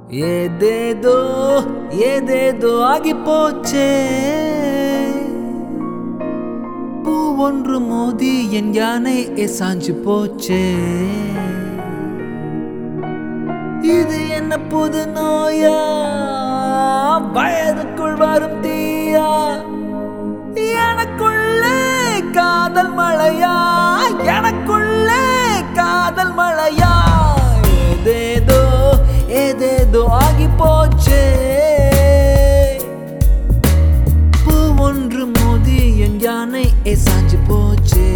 ஏதேதோ ஏதேதோ ஆகி போச்சே பூ ஒன்று மோதி என் யானை சாஞ்சு போச்சே இது என்ன புது நோயா வயதுக்குள் வரும் தீயா எனக்குள்ளே காதல் மழையா எனக்குள்ளே காதல் மழையா ஏதேதோ ஏதேதோ ஆகி போச்சே பூ ஒன்று மோதி என் யானை சாஞ்சு போச்சே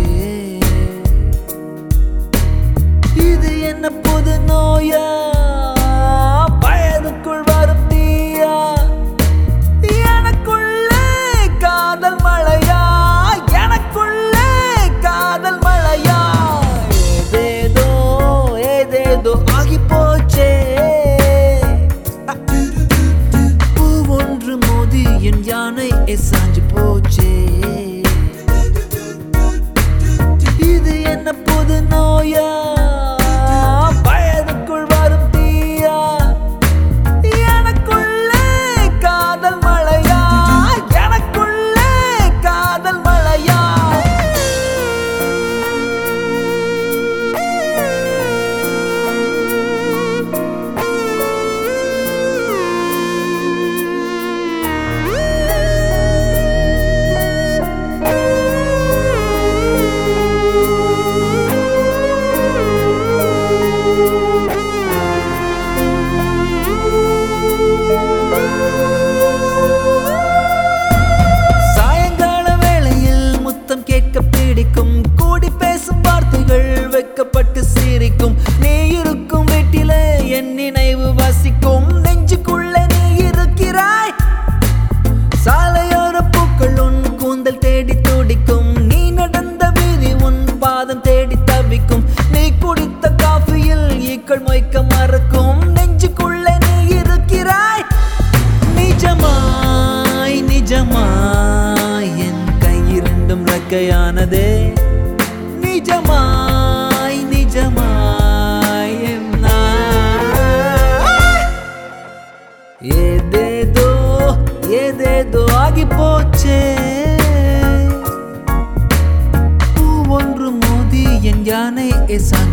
இது என்ன புது நோயா வயதுக்குள் வரும் தீயா எனக்குள்ளே காதல் மழையா எனக்குள்ளே காதல் மழையா ஏதேதோ ஏதேதோ ஆகி போச்சே பூ ஒன்று மோதி என் யானை சாஞ்சு போச்சே இது என்ன புது நோயா வயதுக்குள் வரும் தீயா எனக்குள்ளே காதல் மழையா எனக்குள்ளே காதல் மழையா சாயங்கால வேளையில் முத்தம் கேட்க பிடிக்கும் கூடி பேசும் வார்த்தைகள் வெக்கப்பட்டு சிரிக்கும் நீ இருக்கும் வீட்டில என் நினைவு வசிக்கும் நெஞ்சுக்குள்ள நீ இருக்கிறாய் சாலையோர பூக்கள் உன் கூந்தல் தேடி துடிக்கும் நீ நடந்த வீதி உன் பாதம் தேடி தவிக்கும் நீ குடித்த காஃபியில் ஈக்கள் மொய்க்க மறக்கும் நெஞ்சுக்குள்ள நீ இருக்கிறாய் நிஜமாய் நிஜமாய் என் கையிரண்டும் ரெக்கையானதே நிஜமாய் நிஜமாய் என் நாய். ஏதேதோ ஏதேதோ ஆகி போச்சே பூ ஒன்று மோதி என் யானை சாஞ்சு